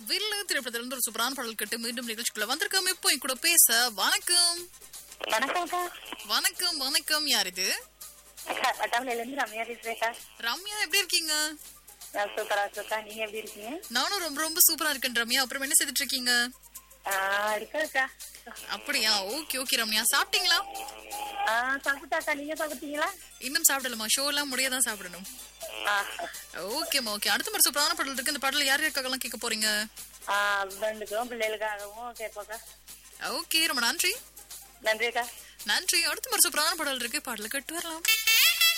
வில்லு திரைப்படத்துல இருந்து ஒரு சூப்பரான பாடல் கட்டு மீண்டும் நிகழ்ச்சிக்குள்ள வந்திருக்கோம் இப்போ என் கூட பேச வணக்கம் வணக்கம்க்கா வணக்கம் வணக்கம் யார் இது அக்கா பட்டாமலையில இருந்து ரம்யா பேசுறேன்க்கா ரம்யா எப்படி இருக்கீங்க நான் சூப்பரா இருக்கா நீங்க எப்படி இருக்கீங்க நானும் ரொம்ப ரொம்ப சூப்பரா இருக்கேன் ரம்யா அப்புறம் என்ன செய்துட்டு இருக்கீங்க ஆஹ் இருக்கா அப்படியா ஓகே ஓகே ரம்யா சாப்பிட்டீங்களா ஆஹ் சாப்பிட்டாக்கா நீங்க சாப்பிட்டீங்களா இன்னும் சாப்பிடலாமா ஷோ எல்லாம் முடியாதான் சாப்பிடணும் ஆஹ் ஓகேமா ஓகே அடுத்த மாதிரி சூப்பரான பாடல் இருக்கு இந்த பாடல் யார் யாருக்காகலாம் கேட்க போறீங்க ஆஹ் ஹஸ்பண்டுக்கும் பிள்ளைகளுக்காகவும் கேட்போக்கா ஓகே ரொம்ப நன்றி நன்றிக்கா நன்றி அடுத்த மாதிரி சூப்பரான பாடல் இருக்கு பாடல கட்டு வரலாம்